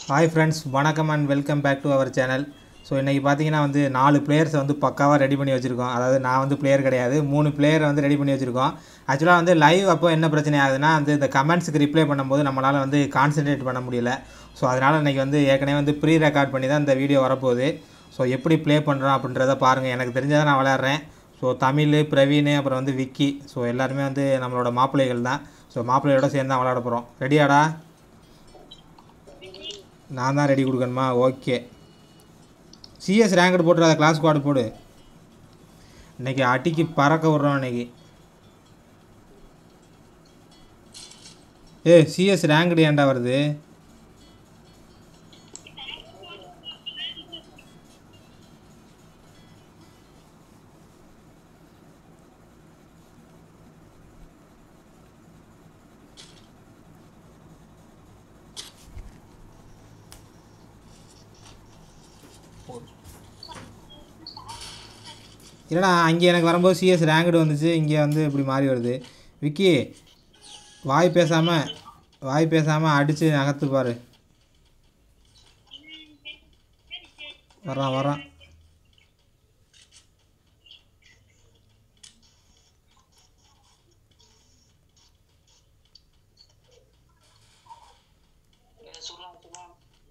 Hi friends வணக்கம் and welcome back to our channel so இன்றைக்கி பார்த்தீங்கன்னா வந்து நாலு பிளேயர்ஸை வந்து பக்காவாக ரெடி பண்ணி வச்சுருக்கோம் அதாவது நான் வந்து பிளேயர் கிடையாது மூணு பிளேயரை வந்து ரெடி பண்ணி வச்சுருக்கோம் ஆக்சுவலாக வந்து லைவ் அப்போ என்ன பிரச்சனை ஆகுதுன்னா வந்து இந்த கமெண்ட்ஸுக்கு ரிப்ளை பண்ணும்போது நம்மளால் வந்து கான்சென்ட்ரேட் பண்ண முடியல ஸோ அதனால் இன்றைக்கி வந்து ஏற்கனவே வந்து ப்ரீ ரெக்கார்ட் பண்ணி தான் இந்த வீடியோ வரப்போகுது ஸோ எப்படி ப்ளே பண்ணுறோம் அப்படின்றத பாருங்கள் எனக்கு தெரிஞ்சதை நான் விளையாடுறேன் ஸோ தமிழ் பிரவீன் அப்புறம் வந்து விக்கி ஸோ எல்லாருமே வந்து நம்மளோட மாப்பிள்ளைகள் தான் ஸோ மாப்பிள்ளையோட சேர்ந்து தான் விளையாட போகிறோம் ரெடியாடா நான் தான் ரெடி கொடுக்கணுமா ஓகே சிஎஸ் ரேங்கட் போட்டுறாத கிளாஸ் ஸ்குவாடு போடு இன்னைக்கு அடிக்கு பறக்க விட்றோம் இன்னைக்கு ஏ சிஎஸ் ரேங்கடு ஏன்டா வருது இல்லைடா அங்கே எனக்கு வரும்போது சிஎஸ் ரேங்கடு வந்துச்சு இங்கே வந்து இப்படி மாறி வருது விக்கி வாய் பேசாமல் வாய் பேசாமல் அடித்து நகர்த்து பாரு வர்றான் வர்றான் சுடுறான் சுடுறான்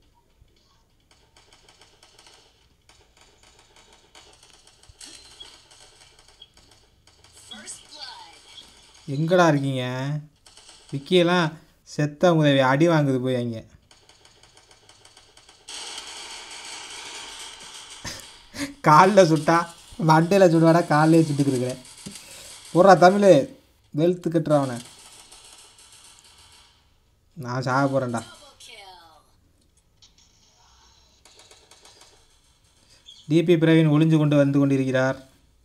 எங்கடா இருக்கீங்க விக்கியெல்லாம் செத்த உதவி அடி வாங்குது போய் அங்கே காலில் சுட்டா மண்டையில் சுடுவாடா காலிலே சுட்டுக்கிருக்கிறேன் போடுறா தமிழ் வெளுத்து கட்டுறா அவனை நான் சாக போகிறேன்டா டிபி பிரவீன் ஒளிஞ்சு கொண்டு வந்து கொண்டிருக்கிறார்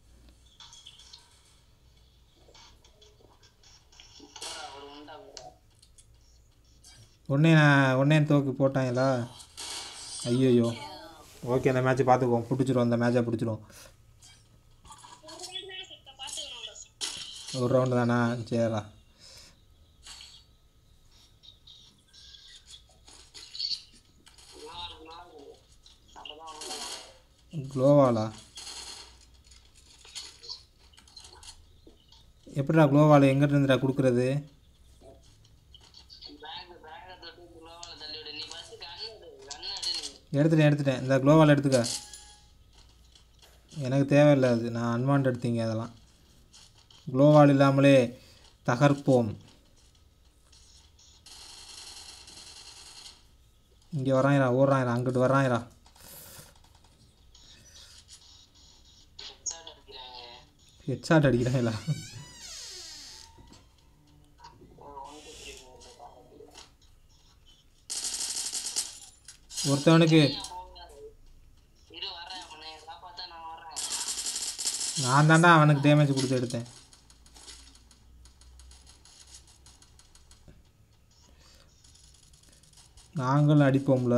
அவர் உண்டா உடனே நான் உடனே தோக்கு போட்டாங்களா ஐயோ ஓகே அந்த மேட்ச்சை பார்த்துக்குவோம் பிடிச்சிரும் அந்த மேட்சை பிடிச்சிரும் ஒரு ரவுண்டு தானா சரிடா க்ளோவாலா எப்படிடா க்ளோவால் எங்கிட்ட இருந்துடா கொடுக்குறது பேக் பேக் தொட்டு குளோவால தள்ளி விடு நீ ஃபர்ஸ்ட் கன் எடு கன் எடு நீ எடுத்துட்டேன் எடுத்துட்டேன் இந்த க்ளோவால் எடுத்துக்க எனக்கு தேவையில்லை அது நான் அன்வான்ட் எடுத்தீங்க அதெல்லாம் க்ளோவால் இல்லாமலே தகர்ப்போம் இங்கே வராயிரா ஓடுறாயிரா அங்கிட்டு வராயிரா ஹெட்ஷாட் அடிக்கிறாங்க ஹெட்ஷாட் அடிக்கிறாங்களா ஒன் டூ த்ரீ ஒருத்தவனுக்கு இரு வரேன் உன்னை காப்பாத்தா நான் வரேன் நான் தாண்டா அவனுக்கு டேமேஜ் கொடுத்து எடுத்தேன் நாங்களும் அடிப்போம்ல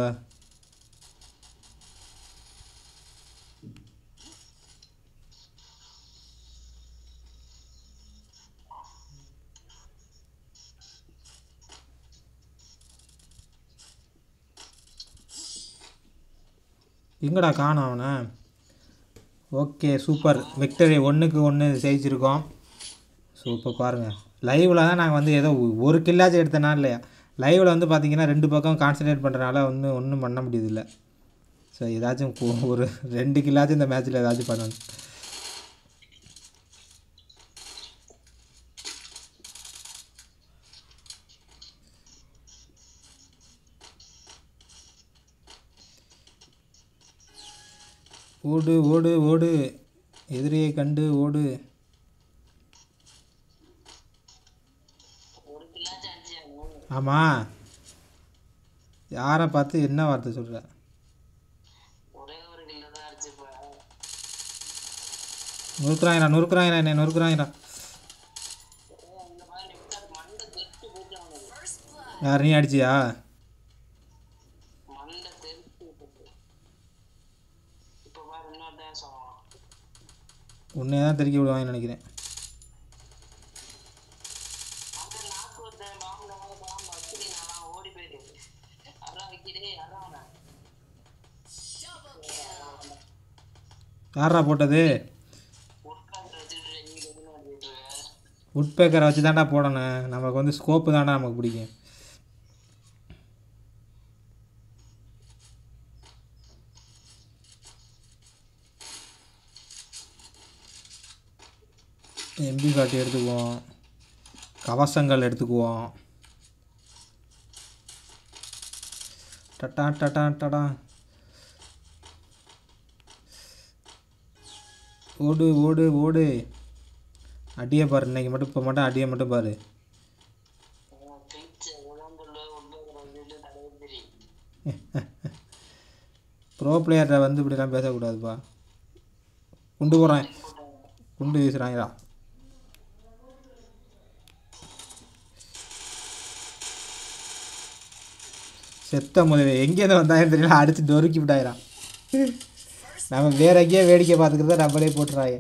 எங்கடா காணோம் அவனை ஓகே சூப்பர் விக்டரி ஒன்றுக்கு ஒன்று ஜெயிச்சிருக்கோம் ஸோ இப்போ பாருங்கள் லைவில் தான் நாங்கள் வந்து ஏதோ ஒரு கில்லாச்சும் எடுத்தனா இல்லையா லைவில் வந்து பார்த்தீங்கன்னா ரெண்டு பக்கம் கான்சன்ட்ரேட் பண்ணுறனால ஒன்றும் ஒன்றும் பண்ண முடியுதில்ல ஸோ ஏதாச்சும் கு- ஒரு ரெண்டு கில்லாச்சும் இந்த மேட்ச்சில் ஏதாச்சும் பண்ணணும் ஓடு ஓடு ஓடு எதிரியை கண்டு ஓடு ஒரு கில்லாச்சும் அடிச்சாங்க ஆமாம் யாரை பார்த்து என்ன வார்த்தை சொல்கிற ஒரே ஒரு கில்ல தான் அடிச்சுப்பேன் நொறுக்குறாங்கடா நொறுக்குறாங்கடா என்ன நொறுக்குறாங்கடா இந்த மாதிரி ஹெட்ஷாட் மண்டை தெறிச்சு போச்சு அவனுக்கு யார் நீ அடிச்சியா மண்டை தெறிச்சு விட்டுச்சு இப்போ பாரு இன்னொரு தான் சொல்லுவான் உன்னை தான் தெறிக்க விடுவாங்கன்னு நினைக்கிறேன் அங்க நாக்கு ஒருத்தன் பாம்பு பாம்பு வச்சுட்டு நான் ஓடி போயிரு அப்புறம் அதான் விக்கிறே அதான் அவன யாரா போட்டது உட்காந்து வச்சுக்கிட்டு இங்க இருந்து வந்துட்டு இருக்க உட் பேக்கரை வச்சு தான்டா போடணும் நமக்கு வந்து ஸ்கோப்பு தான்டா நமக்கு பிடிக்கும் எம்பி காட்டி எடுத்துக்குவோம் கவசங்கள் எடுத்துக்குவோம் டட்டா டட்டா டடா ஓடு ஓடு ஓடு அடியை பாரு இன்னைக்கு மட்டும் இப்போ மட்டும் அடியை மட்டும் பாரு பிச்சை உடம்புல உட்காந்து வந்துட்டு தலைவர் ப்ரோ பிளேயர்கிட்ட வந்து இப்படிலாம் பேசக்கூடாதுப்பா குண்டு போகிறான் குண்டு வீசுகிறாங்களா செத்த முதல்ல எங்கேருந்து வந்தாங்கன்னு தெரியல அடித்து நொறுக்கி விட்டாயிரான் நம்ம வேற எங்கேயோ வேடிக்கை பார்த்துக்கிறத நம்மளே போட்டுறாங்க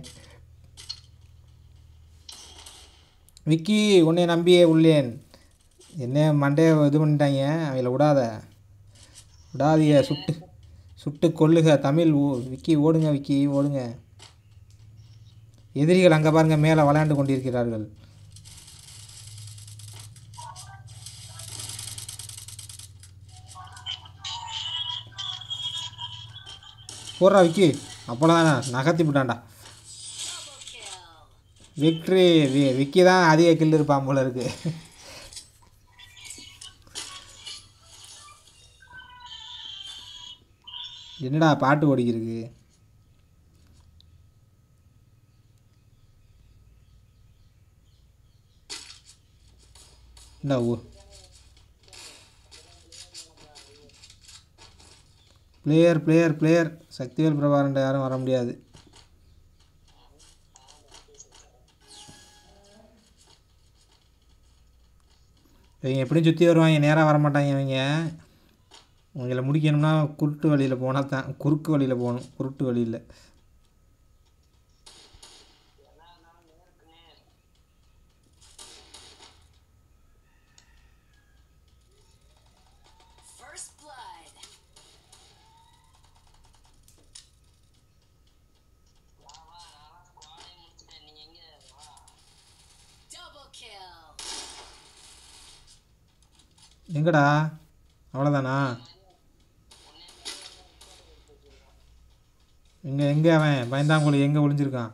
விக்கி உன்னை நம்பியே உள்ளேன் என்ன மண்டையை இது பண்ணிட்டாங்க அவங்கள விடாத விடாதீங்க சுட்டு சுட்டு கொல்லுக தமிழ் ஓ விக்கி ஓடுங்க விக்கி ஓடுங்க எதிரிகள் அங்கே பாருங்க மேலே விளையாண்டு கொண்டிருக்கிறார்கள் போடுறா விக்கி அப்போலாம் நகர்த்தி விட்டான்டா விக்ட்ரி வி விக்கி தான் அதிக கில் இருப்பான் போல இருக்கு என்னடா பாட்டு ஓடிக்கிருக்கு என்ன ஊ player player player Sakthivel Prabhakaran யாரும் வர முடியாது இவங்க எப்படியும் சுற்றி வருவாங்க நேராக வர மாட்டாங்க இவங்க உங்களை முடிக்கணும்னா குருட்டு வழியில் போனால் தான் குறுக்கு வழியில் போகணும் குருட்டு வழியில் First blood. வா வா நான் ஸ்குவாடே முடிச்சிட்டேன் நீங்க எங்க வா Double kill. எங்கடா அவ்வளோதானா எங்கே எங்கே அவன் பயந்தாங்குழி எங்கே ஒளிஞ்சிருக்கான்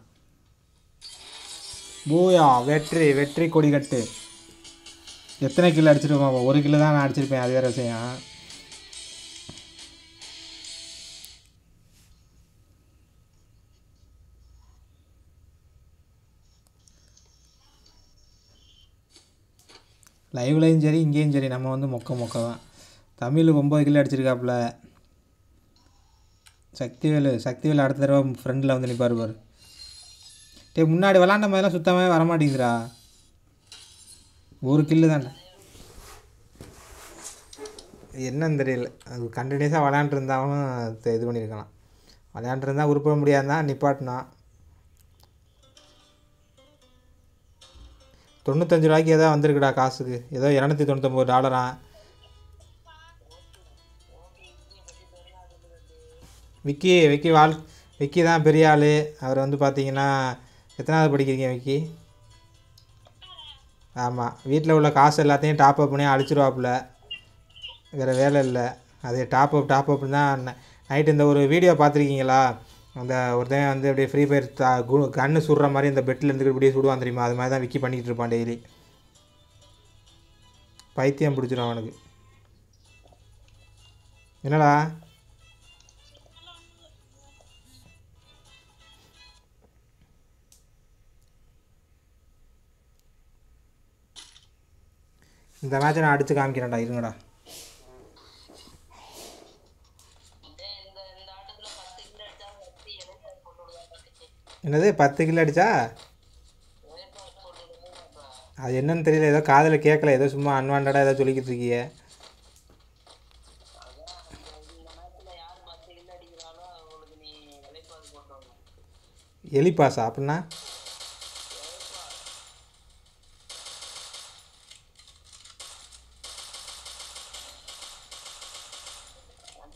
பூயா வெற்றி வெற்றி கொடி கட்டு எத்தனை கிலோ அடிச்சிருப்பான் ஒரு கிலோ தான் நான் அடிச்சிருப்பேன் அது வேறு விஷயம் லைவ்லையும் சரி இங்கேயும் சரி நம்ம வந்து மொக்க மொக்க தான் தமிழ் ஒம்பது கிலோ அடிச்சிருக்காப்புல சக்திவேலு சக்திவேலு அடுத்த தடவை ஃப்ரெண்டில் வந்து நிற்பார் பாரு டேய் முன்னாடி விளாண்ட மாதிரிலாம் சுத்தமாகவே வரமாட்டேங்குதுடா ஒரு கில்லு தான்டா என்னன்னு தெரியல அது கண்டினியூஸாக விளையாண்டுருந்தாலும் இது பண்ணியிருக்கலாம் விளையாண்டுருந்தா உருப்பட முடியாதுதான் நிப்பாட்டினான் தொண்ணூத்தஞ்சு ரூபாய்க்கு ஏதோ வந்திருக்குடா காசுக்கு ஏதோ இரநூத்தி தொண்ணூத்தொம்பது டாலரா விக்கி விக்கி வாழ் விக்கி தான் பெரிய ஆள் அவர் வந்து பார்த்தீங்கன்னா எத்தனாவது படிக்கிறீங்க விக்கி ஆமாம் வீட்டில் உள்ள காசு எல்லாத்தையும் டாப் அப் பண்ணி அழிச்சிருவாப்புல வேறு வேலை இல்லை அது டாப் அப் டாப் அப் தான் நைட்டு இந்த ஒரு வீடியோ பார்த்துருக்கீங்களா அந்த ஒருத்தன் வந்து அப்படியே ஃப்ரீ ஃபயர் தா கு கன்று சுடுற மாதிரி இந்த பெட்டில் இருந்து இப்படியே சுடுவான் தெரியுமா அது மாதிரி தான் விக்கி பண்ணிக்கிட்டு இருப்பான் டெய்லி பைத்தியம் பிடிச்சிடும் அவனுக்கு என்னடா இந்த மேட்சை நான் அடித்து காமிக்கிறேன்டா இருங்கடா டேய், இந்த இந்த ஆட்டத்துல பத்து கிலோ அடிச்சா வச்சு இடைக்கால் போட்டு விடுவாங்க என்னது பத்து கிலோ அடிச்சா இடைக்கால் போட்டு விடுவாங்க அது என்னன்னு தெரியல ஏதோ காதில் கேட்கல ஏதோ சும்மா அன்வான்டாக ஏதோ சொல்லிக்கிட்டு இருக்கியே இந்த மேட்ச்ல யார் பத்து கிலோ அடிக்கிறாளோ அவங்களுக்கு நீ இடைக்கால் போட்டு எலி பாஸா அப்படின்னா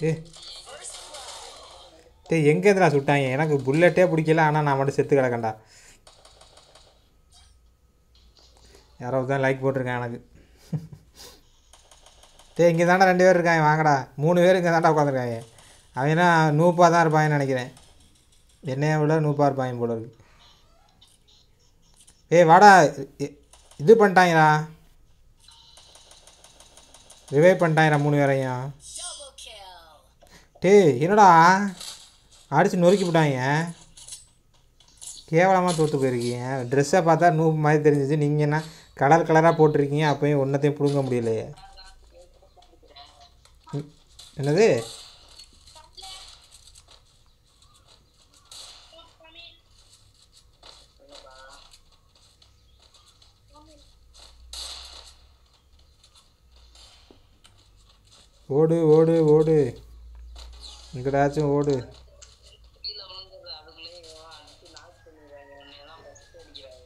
ஏ டேய் எங்கே இருந்துடா சுட்டாங்க எனக்கு புல்லட்டே பிடிக்கல ஆனால் நான் மட்டும் செத்து கிடக்கேன்டா யாரோ தான் லைக் போட்டிருக்கேன் எனக்கு டேய் இங்கே தாண்டா ரெண்டு பேர் இருக்காங்க வாங்கடா மூணு பேர் இங்கே தாண்டா உட்காந்துருக்காங்க அவனா நூப்பாக தான் இருப்பாங்கன்னு நினைக்கிறேன் என்னைய விட நூப்பாக இருப்பாங்க போல இருக்கு ஏய் வாடா இ- இது பண்ணிட்டாங்கடா ரிவைவ் பண்ணிட்டாங்கடா மூணு பேரையும் Double kill. டேய் என்னடா அடித்து நொறுக்கி விட்டாங்க கேவலமாக தோற்று போயிருக்கீங்க ட்ரெஸ்ஸை பார்த்தா நூப் மாதிரி தெரிஞ்சிச்சு நீங்கள் என்ன கலர் கலராக போட்டிருக்கீங்க அப்போயும் ஒன்றத்தையும் பிடுங்க முடியலையே ம், என்னது ஓடு ஓடு ஓடு எங்கடாச்சும் ஓடு கீழே விழுந்துடுற அதுக்குள்ளேயே இவன் அடிச்சு நாக் பண்ணிடுறாங்க என்னை தான் ஃபஸ்ட் அடிக்கிறாங்க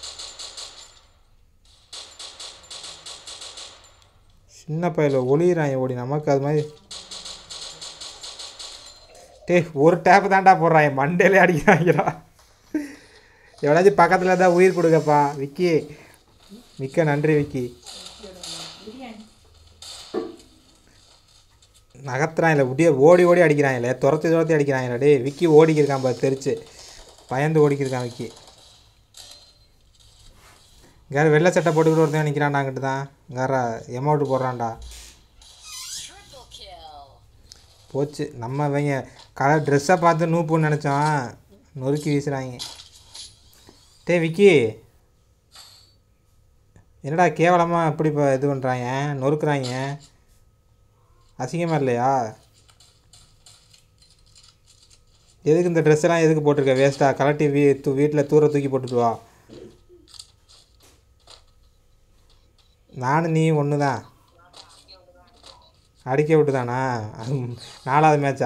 சின்ன பையில ஒளியிறாங்க ஓடி நமக்கு அது மாதிரி டேய் ஒரு டேப் தான்டா போடுறாங்க மண்டையிலே அடிக்கிறாங்கடா எவ்வளாச்சும் பக்கத்தில் தான் உயிர் கொடுங்கப்பா விக்கி மிக்க நன்றி விக்கி நகர்த்துறாங்களே முடிய ஓடி ஓடி அடிக்கிறாங்களே துரத்தி துரத்தி அடிக்கிறாங்களே டேய் விக்கி ஓடிக்கிருக்கான் பாரு தெரிச்சு பயந்து ஓடிக்கிருக்கான் விக்கி இங்கே வெள்ளை சட்டை போட்டுக்கிட்டு ஒருத்தன் நிற்கிறான்டா அங்கிட்டு தான் இங்காரா எமௌண்ட்டு போடுறான்டா Triple kill. போச்சு நம்ம இவங்க கலர் ட்ரெஸ்ஸை பார்த்து நூப்புன்னு நினச்சோம் நொறுக்கி வீசுகிறாங்க டேய் விக்கி என்னடா கேவலமாக எப்படி இப்போ இது பண்ணுறாங்க நொறுக்குறாங்க அசிங்கமாக இல்லையா எதுக்கு இந்த ட்ரெஸ் எல்லாம் எதுக்கு போட்டிருக்க வேஸ்ட்டாக கலட்டி வீ தூ வீட்டில் தூர தூக்கி போட்டுட்டு வா நானும் நீ ஒன்று தான் அடிக்க விட்டு தானா அது நாலாவது மேட்சா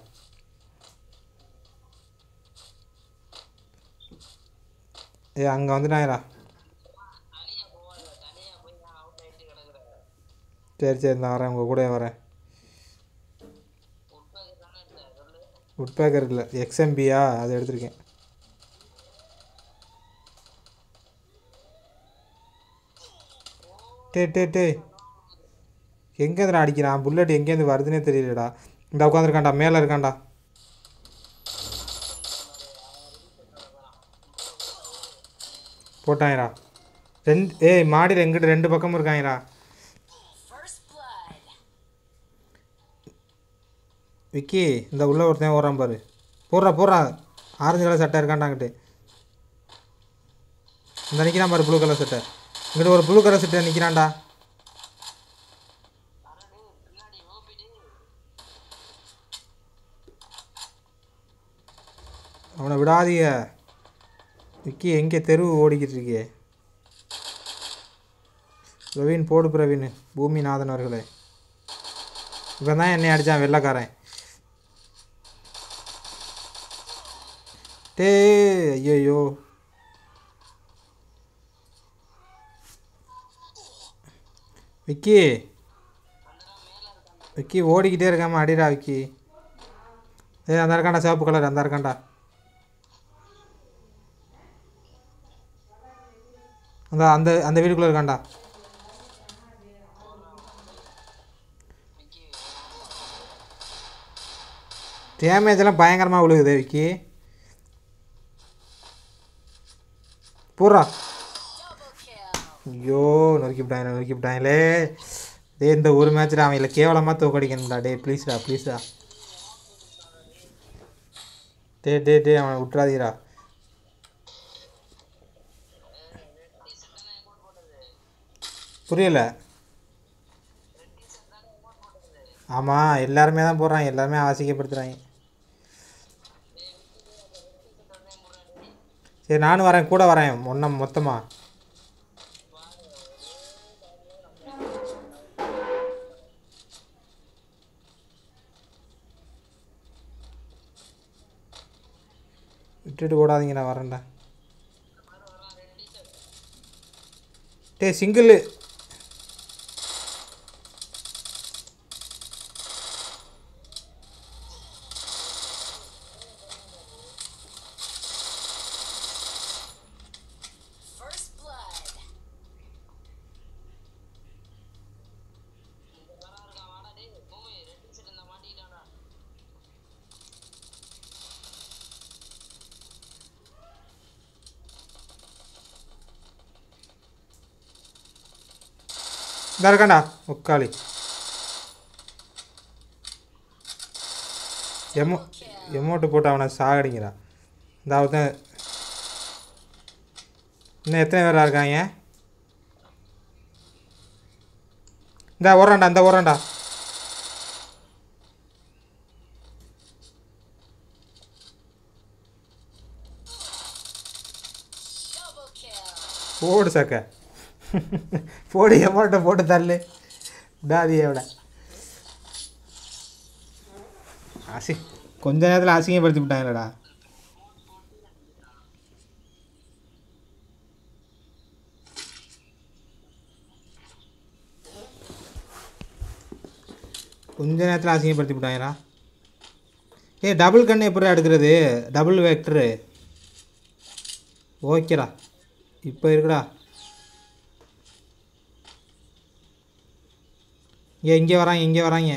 ஏ அங்கே வந்துட்டாங்கடா தனியாக போவாங்க தனியாக போய் நான் அவுட் ஆகிட்டு கிடக்குறேன் சரி சரி நான் வரேன் உங்கள் கூட வரேன் உட்பேக்கு தானே இல்லை சொல்லு உட்பேக்கர் இல்லை எக்ஸ்எம்பியா அது எடுத்திருக்கேன் டே டே டே எங்கேருந்துடா அடிக்கிறான் புல்லட் எங்கேருந்து வருதுன்னே தெரியலடா இந்த உட்காந்துருக்கான்டா மேலே இருக்கான்டா போட்டாங்கடா ரெண்டு ஏய் மாடியில் எங்கிட்ட ரெண்டு பக்கமும் இருக்காங்கடா First blood. விக்கி இந்த உள்ள ஒருத்தன் ஓடுறான் பாரு போடுறா போடுறா ஆரஞ்சு கலர் சட்டை இருக்காண்டாங்கிட்டு இந்த நிற்கிறான் பாரு ப்ளூ கலர் சட்டை இங்கிட்ட ஒரு ப்ளூ கலர் சட்டை நிற்கிறான்டா பின்னாடி ஓபிடி அவனை விடாதீங்க விக்கி எங்கே தெரு ஓடிக்கிட்டு இருக்கியே பிரவீன் போடு பிரவீன் பூமிநாதன் அவர்களே இவன் தான் என்னை அடித்தான் வெள்ளைக்காரன் டே ஐயோ விக்கி விக்கி ஓடிக்கிட்டே இருக்காம அடிடா விக்கி ஏய் அந்த இருக்காண்டா சிவப்பு கலர் அந்த இருக்காண்டா அந்த அந்த அந்த வீட்டுக்குள்ளே இருக்காண்டா டேமேஜ் எல்லாம் பயங்கரமாக விழுகுது விக்கி பூரா Double kill. ஐயோ நொறுக்கி விட்டாங்க நொறுக்கி விட்டாங்களே டே இந்த ஒரு மேட்ச்சில் அவங்கள கேவலமாக தோக்கடிக்கணும்டா டே ப்ளீஸ்டா ப்ளீஸ்டா டே டே டே அவனை விட்றாதீரா புரியல ஆமாம் எல்லாருமே தான் போடுறாங்க எல்லாருமே ஆசிக்கப்படுத்துகிறாங்க சரி நானும் வரேன் கூட வரேன் ஒன்றை மொத்தமாக விட்டுட்டு ஓடாதீங்க நான் வரேன்டா டே சிங்கிள் இந்த இருக்காண்டா உக்காளி எமோ எமௌண்ட்டு போட்டு அவனை சாகடிங்கிறா இந்த அவன் இன்னும் எத்தனை பேரா இருக்காங்க இந்த ஓடுறான்டா இந்த ஓடுறான்டா Double kill. போடு சக்க போடு எமௌண்ட்டை போட்டு தள்ளு விட அசி கொஞ்ச நேரத்தில் அசிங்கப்படுத்தி விட்டாங்களடா கொஞ்ச நேரத்தில் அசிங்கப்படுத்தி விட்டாங்களா ஏ டபுள் கண்ணு எப்படி எடுக்கிறது டபுள் வெக்டரு ஓகேடா இப்போ இருக்குடா ஏ இங்கே வராங்க இங்கே வராங்க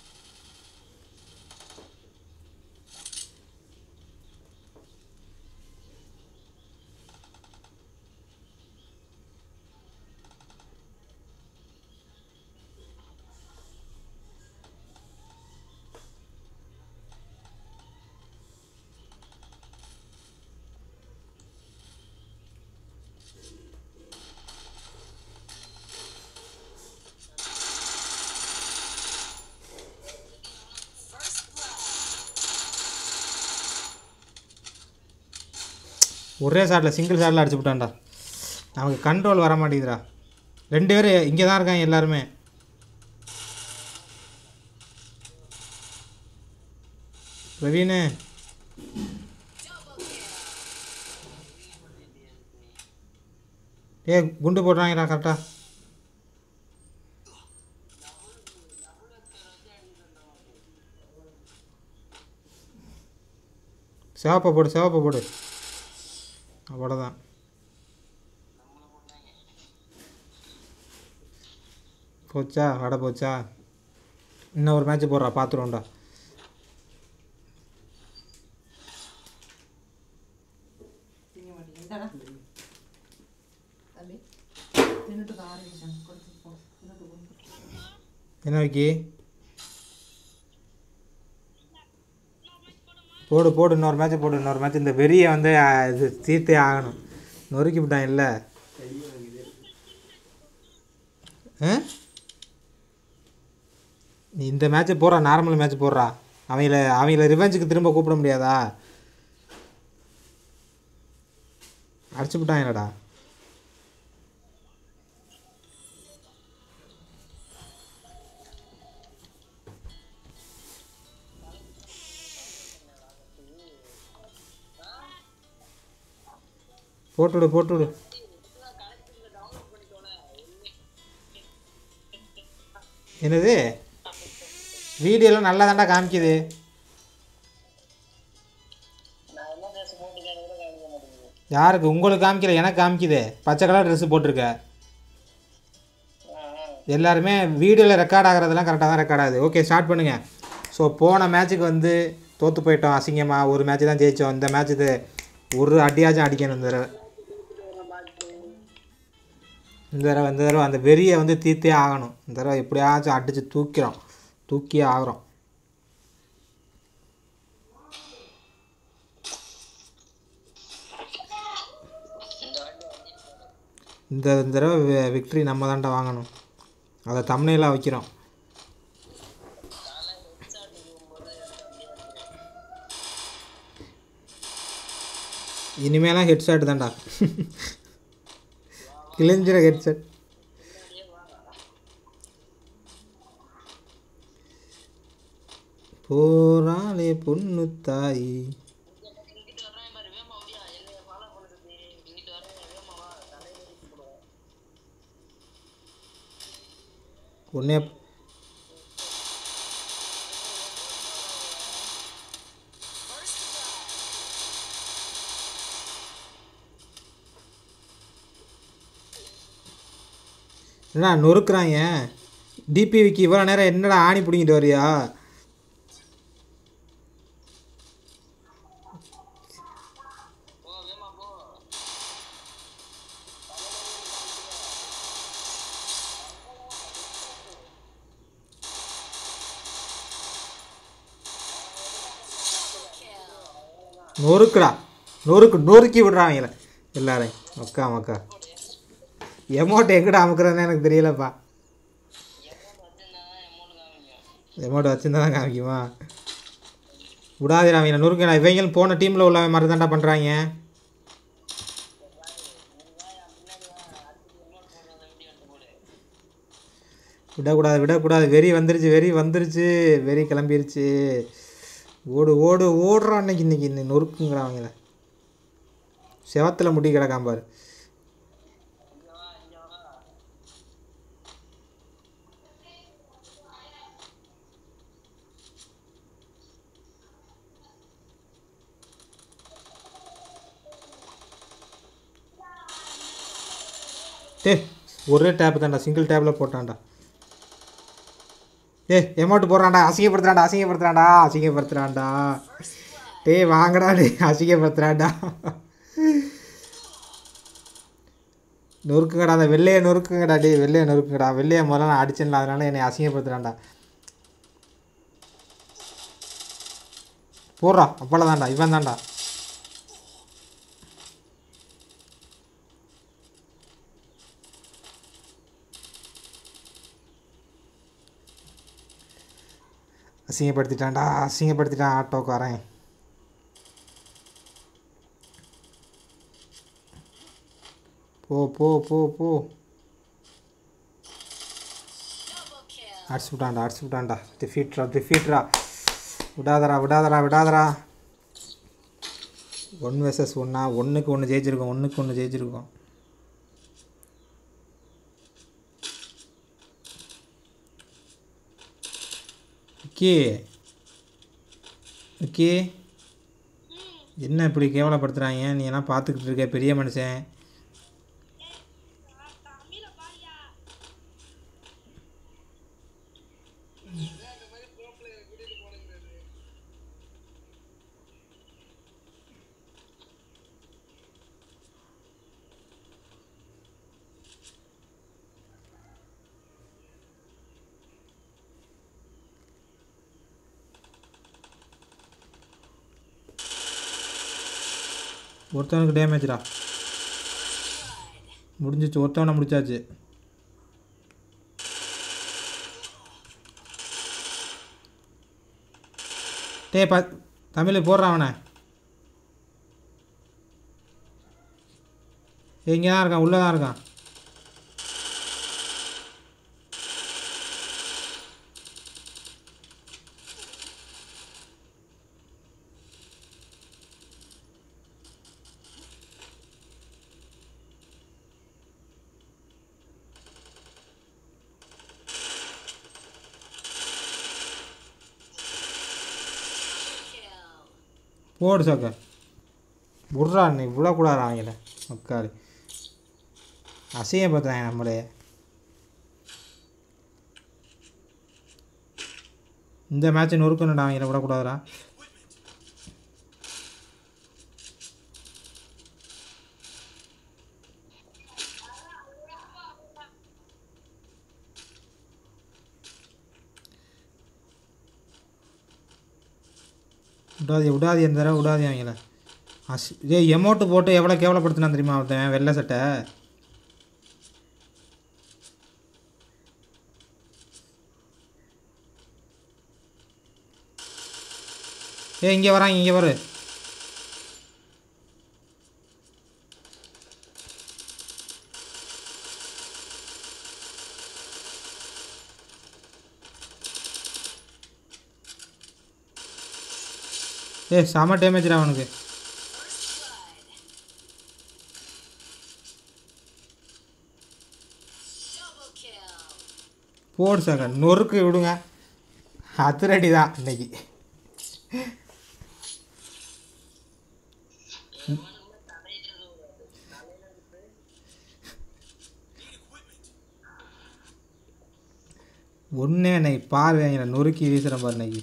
First blood. ஒரே ஷாட்டில் சிங்கிள் ஷாட்டில் அடிச்சு விட்டான்டா நமக்கு கண்ட்ரோல் வர மாட்டேங்குதுடா ரெண்டு பேர் இங்கே தான் இருக்காங்க எல்லாருமே பிரவீனு Double kill. ஏ குண்டு போடுறாங்கடா கரெக்டாக சிவப்பை போடு சிவப்பை போடு அவ்வளோதான் போச்சா வடை போச்சா இன்னும் ஒரு மேட்ச் போடுறா பார்த்துருவோம்டா திங்க மாட்டீங்க இந்தாடா தம்பி தின்னுட்டு ஆரம்பிச்சேன் கொடுத்து போ தின்னுட்டு போ. என்ன வைக்கி போடு போடு இன்னொரு மேட்ச் போடு இன்னொரு மேட்ச் இந்த வெறியை வந்து ஆ, இது தீர்த்தே ஆகணும் நொறுக்கி விட்டான் இல்லை நீ இந்த மேட்ச்சை போடுறா நார்மல் மேட்ச் போடுறா அவங்கள அவங்கள ரிவெஞ்சுக்கு திரும்ப கூப்பிட முடியாதா அடிச்சு விட்டாங்கடா போட்டுவிடு போட்டுவிடு என்னது வீடியோலாம் நல்லா தாண்டா காமிக்குது நான் என்ன ட்ரெஸ் போட்டுக்கேன்னு கூட காமிக்க மாட்டேங்குது யாருக்கு உங்களுக்கு காமிக்கல எனக்கு காமிக்குது பச்சை கலர் ட்ரெஸ்ஸு போட்டிருக்க ஆ, ஆ. எல்லாருமே வீடியோவில் ரெக்கார்ட் ஆகிறதெல்லாம் கரெக்டாக தான் ரெக்கார்ட் ஆகுது ஓகே ஸ்டார்ட் பண்ணுங்கள் ஸோ போன மேட்ச்சுக்கு வந்து தோற்று போயிட்டோம் அசிங்கமாக ஒரு மேட்ச் தான் ஜெயித்தோம் இந்த மேட்ச் இது ஒரு அடியாச்சும் அடிக்கணும் இந்த தடவை இந்த தடவை இந்த தடவை அந்த வெறியை வந்து தீர்த்தே ஆகணும் இந்த தடவை எப்படியாச்சும் அடித்து தூக்கிறோம் தூக்கியே ஆகிறோம் இந்த வாட்டி வந்து இந்த இந்த தடவை விக்ட்ரி நம்ம தான்டா வாங்கணும் அதை தமிழையில் வைக்கிறோம் காலை ஹெட்ஷாட் போகும்போது எனக்கு அப்படியே இருக்கு. இனிமேலாம் ஹெட்செட் தான்டா கிழிஞ்சிர ஹெட்செட் போராளே பொண்ணு தாய் இங்கிட்டு வர்றேன் பாரு வேமா ஓடியா என்னைய ஃபாலோ பண்ணுறது இங்கிட்டு வர்றேன் வேமா வா தலையில இடிச்சு போடுவேன் உன்னே First blood. என்னடா நொறுக்குறாங்க டிபிவிக்கு இவ்வளோ நேரம் என்னடா ஆணி பிடிங்கிட்டு வரியா போ வேமா போ நொறுக்குடா நொறுக்கு நொறுக்கி விட்றாங்களே எல்லாரையும் மக்கா மக்கா எமௌண்ட் எங்கடா அமுக்குறதுன்னு எனக்கு தெரியலப்பா எமௌண்ட் வச்சுருந்தா தான் காமிக்குமா விடாதீரா அவங்க நொறுக்கடா இவங்களும் போன டீமில் உள்ளவன் மாதிரி தான்டா பண்ணுறாங்க விடக்கூடாது விடக்கூடாது வெறி வந்துருச்சு வெறி வந்துருச்சு வெறி கிளம்பிருச்சு ஓடு ஓடு ஓடுறான் அன்னைக்கு இன்னைக்கு இன்னைக்கு நொறுக்குங்கிறான் அவங்கள செவத்தில் முடி கிடக்காம பாரு டே ஒரே டேப் தான்டா சிங்கிள் டேப்பில் போட்டான்டா ஏ எமௌண்ட் போடுறான்டா அசிங்கப்படுத்துறான்டா அசிங்கப்படுத்துறான்டா அசிங்கப்படுத்துறான்டா டேய் வாங்கடா டே அசிங்கப்படுத்துறான்டா நொறுக்குங்கடா அந்த வெள்ளையை நொறுக்குங்கடா டே வெள்ளையை நொறுக்குங்கடா வெள்ளையை முதல்ல நான் அடிச்சேன்ல அதனால என்னை அசிங்கப்படுத்துறான்டா போடுறா அப்பளம் தான்டா இவன் தான்டா அசிங்கப்படுத்திட்டான்டா அசிங்கப்படுத்திட்டான் ஆட்டோக்காரன் போ போ போ போ Double kill. அடிச்சு விட்டான்டா அடிச்சு விட்டான்டா டிஃபீட்ரா டிஃபீட்ரா விடாதடா விடாதடா விடாதடா ஒன் வெர்சஸ் ஒன்றா ஒன்றுக்கு ஒன்று ஜெயிச்சிருக்கோம் ஒன்றுக்கு ஒன்று ஜெயிச்சிருக்கோம் ஓகே ஓகே என்ன இப்படி கேவலப்படுத்துகிறாங்க நீ எல்லாம் பார்த்துக்கிட்டு இருக்க பெரிய மனுஷன் ஒருத்தவனுக்கு டேமேஜ்டா முடிஞ்சிச்சு ஒருத்தவனை முடிச்சாச்சு டே பா தமிழ் போடுறான் அவனை இங்கே தான் இருக்கான் உள்ளே தான் இருக்கான் Kill. போடு சாக்க விட்றா நீ விடக்கூடாது அவங்கள மக்காளி அசிங்கப்படுத்துறாங்க நம்மளே இந்த மேட்ச்சை நொறுக்கணும்டா அவங்கள விடக்கூடாதுடா விடாது விடாது எந்த தடவை விடாது அவங்கள அஸ் இதே எமௌண்ட்டு போட்டு எவ்வளோ கேவலப்படுத்தினான் தெரியுமா ஒருத்தன் வெள்ளை சட்டை ஏ இங்கே வராங்க இங்கே வரு ஏ செம டேமேஜ்டா அவனுக்கு Double kill. போடு சார் நொறுக்கு விடுங்க அதிரடி தான் இன்னைக்கு ஒன்றே இன்னைக்கு பாரு எங்களை நொறுக்கி வீசுகிறேன் பாரு இன்னைக்கு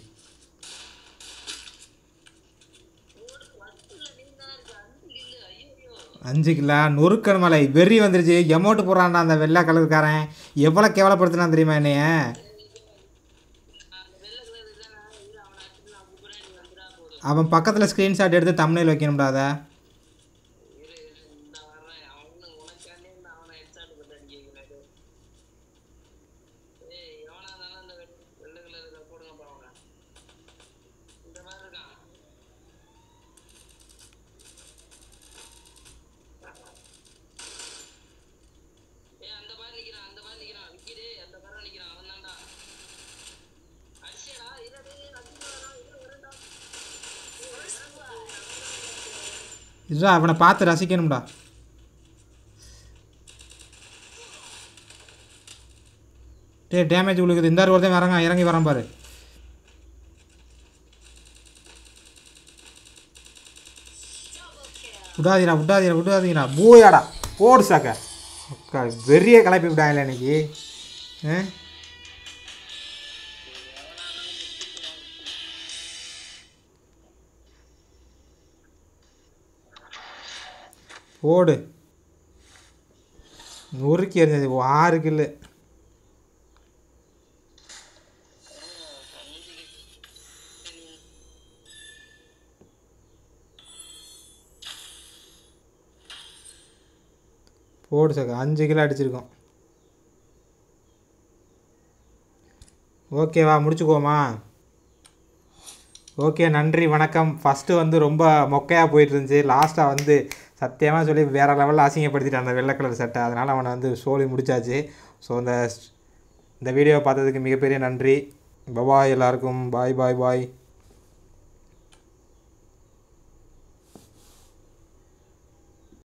அஞ்சு கிலோ நொறுக்கன் மலை வெறி வந்துருச்சு எமௌண்ட் போடுறான்டா அந்த வெள்ளை கலருக்காரன் எவ்வளோ கேவலப்படுத்தினான் தெரியுமா என்னைய அவன் பக்கத்தில் ஸ்க்ரீன்ஷாட் எடுத்து தம்னையில் வைக்கணும்டா அதை இரு இரு இந்த வர்றேன் அவனு உனக்காண்டி இந்த அவனை ஹெட்ஷாட் போட்டு அடிக்கிறாரு ஏய் எவனா இருந்தாலும் இந்த வெள்ளை வெள்ளை கலர் இதை போடுங்கப்பா அவனை இந்த மாதிரி இருக்கான் ஏய் அந்த மாதிரி நிக்கிறான் அந்த மாதிரி நிக்கிறான் விக்கிடே அந்த மாதிரி நிக்கிறான் அவன் தான்டா அடிச்சடா இருடா அடிச்சடா இரு வரடா இதுடா அவனை பார்த்து ரசிக்கணும்டா டே டேமேஜ் விழுகுது இந்த ஒருத்தன் வரங்க இறங்கி வரான் பாரு Double kill. விடாதீரா விடாதீரா விடாதீங்கடா பூயாடா போடு சாக்க அக்கா வெறிய கிளப்பி விட்டாங்களே இன்னைக்கு ஆ? போடு நொறுக்கி எறிஞ்சது ஆறு கில்லு போடு சாக்க அஞ்சு கிலோ அடிச்சிருக்கோம் ஓகேவா முடிச்சுக்குவோமா ஓகே நன்றி வணக்கம் ஃபஸ்ட்டு வந்து ரொம்ப மொக்கையாக போயிட்டு இருந்துச்சு லாஸ்ட்டாக வந்து சத்தியமாக சொல்லி வேறு லெவலில் அசிங்கப்படுத்திட்டான் அந்த வெள்ளை கலர் சட்டை அதனால் அவனை வந்து சோலி முடிச்சாச்சு ஸோ இந்த இந்த வீடியோ பார்த்ததுக்கு மிகப்பெரிய நன்றி பபாய் எல்லாருக்கும் பாய் பாய் பாய்